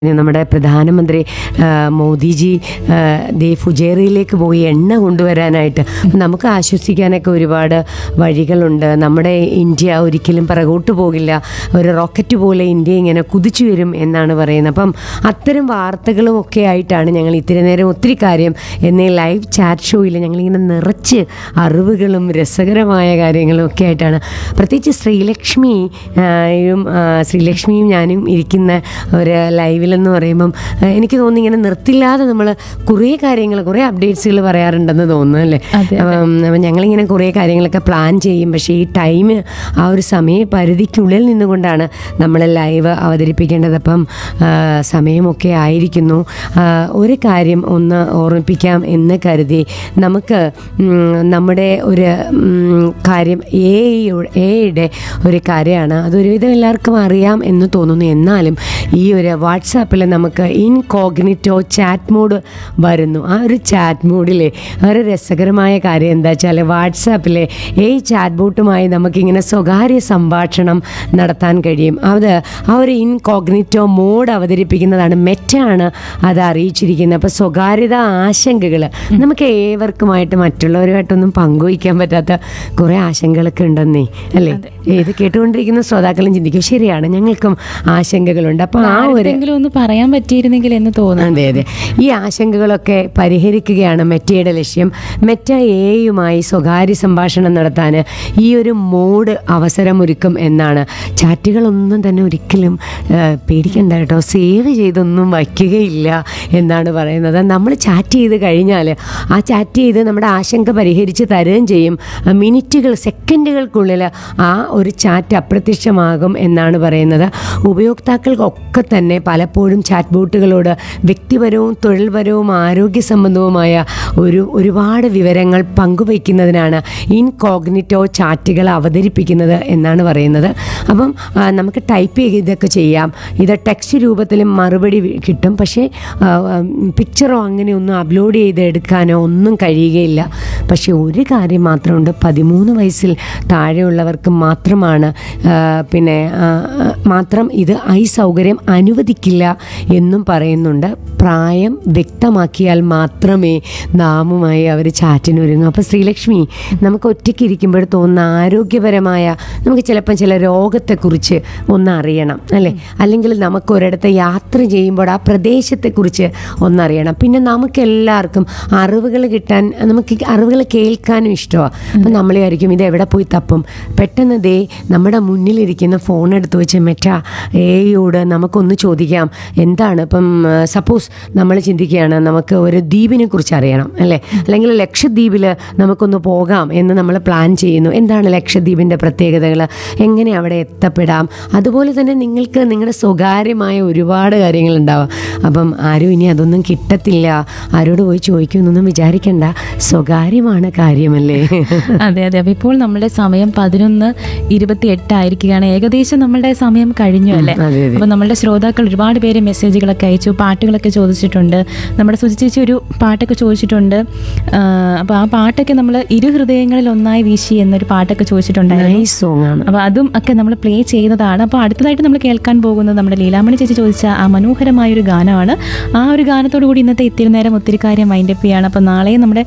നമ്മുടെ പ്രധാനമന്ത്രി ആ, മോദിജി ആ, ദേ ഫുജേറിയിലേക്ക് പോയി എണ്ണ കൊണ്ടുവരാനായിട്ട് നമുക്ക് ആശ്വസിക്കാനൊക്കെ ഒരുപാട് വഴികളുണ്ട് നമ്മുടെ ഇന്ത്യ ഒരിക്കലും പിറകോട്ട് പോകില്ല ഒരു റോക്കറ്റ് പോലെ ഇന്ത്യ ഇങ്ങനെ കുതിച്ചു വരും എന്നാണ് പറയുന്നത് അപ്പം അത്തരം വാർത്തകളും ഒക്കെ ആയിട്ടാണ് ഞങ്ങൾ ഇത്തിരി നേരം ഒത്തിരി കാര്യം എന്നീ ലൈവ് ചാറ്റ് ഷോയിൽ ഞങ്ങളിങ്ങനെ നിറച്ച് അറിവുകളും രസകരമായ കാര്യങ്ങളും ഒക്കെ ആയിട്ടാണ് പ്രത്യേകിച്ച് ശ്രീലക്ഷ്മി ആ, യും ആ, ശ്രീലക്ഷ്മിയും ഞാനും ഇരിക്കുന്ന ഒരു ലൈവിലെന്ന് പറയുമ്പം ആ, എനിക്ക് തോന്നുന്നു ഇങ്ങനെ നിർത്തില്ലാതെ നമ്മൾ കുറേ കാര്യങ്ങൾ കുറേ അപ്ഡേറ്റ്സുകൾ പറയാറുണ്ടെന്ന് തോന്നുന്നു അല്ലേ അതെ, അപ്പം അപ്പം ഞങ്ങളിങ്ങനെ കുറേ കാര്യങ്ങളൊക്കെ പ്ലാൻ ചെയ്യും പക്ഷേ ഈ ടൈം ആ ഒരു സമയ പരിധിക്കുള്ളിൽ നിന്നുകൊണ്ടാണ് നമ്മൾ ലൈവ് അവതരിപ്പിക്കേണ്ടത് അപ്പം ആ, സമയമൊക്കെ ആയിരിക്കുന്നു ആ, ഒരു കാര്യം ഒന്ന് ഓർമ്മിപ്പിക്കാം എന്ന് കരുതി നമുക്ക് ഉം, നമ്മുടെ ഒരു ഉം, കാര്യം എ എയുടെ ഒരു കാര്യമാണ് അതൊരുവിധം എല്ലാവർക്കും അറിയാം എന്ന് തോന്നുന്നു എന്നാലും ഈ ഒരു വാട്സാപ്പിൽ നമുക്ക് ഇൻകോഗ്നിറ്റോ ചാറ്റ് മോഡ് വരുന്നു ആ ഒരു ചാറ്റ് മോഡിലെ ഒരു രസകരമായ കാര്യം എന്താ വെച്ചാൽ വാട്സാപ്പിലെ ഈ ചാറ്റ് ബോട്ടുമായി നമുക്കിങ്ങനെ സ്വകാര്യ സംഭാഷണം നടത്താൻ കഴിയും അത് ആ ഒരു ഇൻകോഗ്നിറ്റോ മോഡ് അവതരിപ്പിക്കുന്നതാണ് മെറ്റാണ് അത് അറിയിച്ചിരിക്കുന്നത് അപ്പോൾ സ്വകാര്യത ആശങ്കകൾ നമുക്ക് ഏവർക്കുമായിട്ട് മറ്റുള്ളവരുമായിട്ടൊന്നും പങ്കുവയ്ക്കാൻ പറ്റാത്ത കുറേ ആശങ്കകളൊക്കെ ഉണ്ടെന്നേ അല്ലേ ഇത് കേട്ടുകൊണ്ടിരിക്കുന്ന ശ്രോതാക്കളും ചിന്തിക്കും ശരിയാണ് ഞങ്ങൾക്കും ആശങ്കകളുണ്ട് അപ്പോൾ ആ ഒരു ആർക്കെങ്കിലും ഒന്ന് പറയാൻ പറ്റിയിരുന്നെങ്കിൽ എന്ന് തോന്നുന്നു അതെ അതെ ഈ ആശങ്കകളൊക്കെ പരിഹരിക്കുകയാണ് മെറ്റയുടെ ലക്ഷ്യം മെറ്റ എയുമായി സ്വകാര്യ സംഭാഷണം നടത്താൻ ഈ ഒരു മോഡ് അവസരമൊരുക്കും എന്നാണ് ചാറ്റുകളൊന്നും തന്നെ ഒരിക്കലും ആ, പേടിക്കണ്ട കേട്ടോ സേവ് ചെയ്തൊന്നും വയ്ക്കുകയില്ല എന്നാണ് പറയുന്നത് നമ്മൾ ചാറ്റ് ചെയ്ത് കഴിഞ്ഞാൽ ആ ചാറ്റ് ചെയ്ത് നമ്മുടെ ആശങ്ക പരിഹരിച്ച് തരുകയും ചെയ്യും ആ, മിനിറ്റുകൾ സെക്കൻഡുകൾക്കുള്ളിൽ ആ ഒരു ചാറ്റ് അപ്രത്യക്ഷമാകും എന്നാണ് പറയുന്നത് ഉപയോക്താക്കൾക്കൊക്കെ തന്നെ പലപ്പോഴും ചാറ്റ് ബോട്ടുകളോട് വ്യക്തിപരവും തൊഴിൽപരവും ആരോഗ്യ സംബന്ധവുമായ ഒരു ഒരുപാട് വിവരങ്ങൾ പങ്കുവയ്ക്കുന്നതിനാണ് ഇൻകോഗ്നിറ്റോ ചാറ്റുകൾ അവതരിപ്പിക്കുന്നത് എന്നാണ് പറയുന്നത് അപ്പം ആ, നമുക്ക് ടൈപ്പ് ചെയ്തൊക്കെ ചെയ്യാം ഇത് ടെക്സ്റ്റ് രൂപത്തിലും മറുപടി വി- കിട്ടും പക്ഷേ ആ, ആ, പിക്ചറോ അങ്ങനെയൊന്നും അപ്ലോഡ് ചെയ്ത് എടുക്കാനോ ഒന്നും കഴിയുകയില്ല പക്ഷേ ഒരു കാര്യം മാത്രമുണ്ട് പതിമൂന്ന് വയസ്സിൽ താഴെയുള്ളവർക്ക് മാത്രമാണ് ആ, പിന്നെ ആ, ആ, മാത്രം ഇത് ഐ സൗകര്യം അനുവദിക്കില്ല എന്നും പറയുന്നുണ്ട് പ്രായം വ്യക്തമാക്കിയാൽ മാത്രമേ നാമുമായി അവർ ചാറ്റിനൊരുങ്ങും അപ്പോൾ ശ്രീലക്ഷ്മി നമുക്ക് ഒറ്റയ്ക്ക് ഇരിക്കുമ്പോൾ തോന്നുന്ന ആരോഗ്യപരമായ നമുക്ക് ചിലപ്പം ചില രോഗത്തെക്കുറിച്ച് ഒന്ന് അറിയണം അല്ലേ അല്ലെങ്കിൽ നമുക്ക് ഒരിടത്ത് യാത്ര ചെയ്യുമ്പോൾ ആ പ്രദേശത്തെക്കുറിച്ച് ഒന്നറിയണം പിന്നെ നമുക്ക് എല്ലാവർക്കും അറിവുകൾ കിട്ടാൻ നമുക്ക് ഈ അറിവുകൾ കേൾക്കാനും ഇഷ്ടമാണ് അപ്പം നമ്മൾ വിചാരിക്കും ഇത് എവിടെ പോയി തപ്പും പെട്ടെന്ന് ദേ നമ്മുടെ മുന്നിലിരിക്കുന്ന ഫോൺ എടുത്ത് വെച്ച് മെറ്റ എയോട് നമുക്കൊന്ന് ചോദിക്കാം എന്താണ് ഇപ്പം സപ്പോസ് നമ്മൾ ചിന്തിക്കുകയാണ് നമുക്ക് ഒരു ദ്വീപിനെ കുറിച്ച് അറിയണം അല്ലേ അല്ലെങ്കിൽ ലക്ഷദ്വീപിൽ നമുക്കൊന്ന് പോകാം എന്ന് നമ്മൾ പ്ലാൻ ചെയ്യുന്നു എന്താണ് ലക്ഷദ്വീപിൻ്റെ പ്രത്യേകതകൾ എങ്ങനെ അവിടെ എത്തപ്പെടാം അതുപോലെ തന്നെ നിങ്ങൾക്ക് നിങ്ങളുടെ സ്വകാര്യമായ ഒരുപാട് കാര്യങ്ങളുണ്ടാവാം അപ്പം ആരും ഇനി അതൊന്നും കിട്ടത്തില്ല ആരോട് പോയി ചോദിക്കുമെന്നൊന്നും വിചാരിക്കണ്ട സ്വകാര്യമാണ് കാര്യമല്ലേ അതെ അതെ അപ്പൊ ഇപ്പോൾ നമ്മുടെ സമയം പതിനൊന്ന് ഇരുപത്തി എട്ടായിരിക്കുകയാണ് ഏകദേശം നമ്മുടെ സമയം കഴിഞ്ഞു അല്ലേ അതെ അതെ അപ്പൊ നമ്മളുടെ ശ്രോതാക്കൾ ഒരുപാട് പേര് മെസ്സേജുകളൊക്കെ അയച്ചു പാട്ടുകളൊക്കെ ചോദിച്ചിട്ടുണ്ട് നമ്മുടെ സുജി ചേച്ചി ഒരു പാട്ടൊക്കെ ചോദിച്ചിട്ടുണ്ട് ആ, അപ്പൊ ആ പാട്ടൊക്കെ നമ്മൾ ഇരു ഹൃദയങ്ങളിൽ ഒന്നായി വീശി എന്നൊരു പാട്ടൊക്കെ ചോദിച്ചിട്ടുണ്ടായിരുന്നു നൈസ് സോങ് ആണ് അപ്പോൾ അതും ഒക്കെ നമ്മൾ പ്ലേ ചെയ്തതാണ് അപ്പോൾ അടുത്തതായിട്ട് നമ്മൾ കേൾക്കാൻ പോകുന്നത് നമ്മുടെ ലീലാമണി ചേച്ചി ചോദിച്ച ആ മനോഹരമായ ഒരു ഗാനമാണ് ആ ഒരു ഗാനത്തോടു കൂടി ഇന്നത്തെ ഇത്തിരി നേരം ഒത്തിരി കാര്യം മൈൻഡപ്പ് ചെയ്യാണ് അപ്പോൾ നാളെ നമ്മുടെ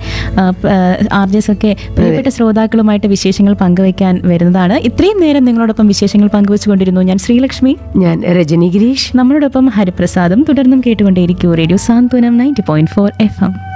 ആർ ജെ എസ് ഒക്കെ പ്രിയപ്പെട്ട ശ്രോതാക്കളുമായിട്ട് വിശേഷങ്ങൾ പങ്കുവയ്ക്കാൻ വരുന്നതാണ് ഇത്രയും നേരം നിങ്ങളോടൊപ്പം വിശേഷങ്ങൾ പങ്കുവച്ചുകൊണ്ടിരുന്നു ഞാൻ ശ്രീലക്ഷ്മി ഞാൻ രജനി ഗിരീഷ് നമ്മളോടൊപ്പം ഹരിപ്രസാദും തുടർന്നും കേട്ടുകൊണ്ടേയിരിക്കൂ radio Santhwanam ninety point four F M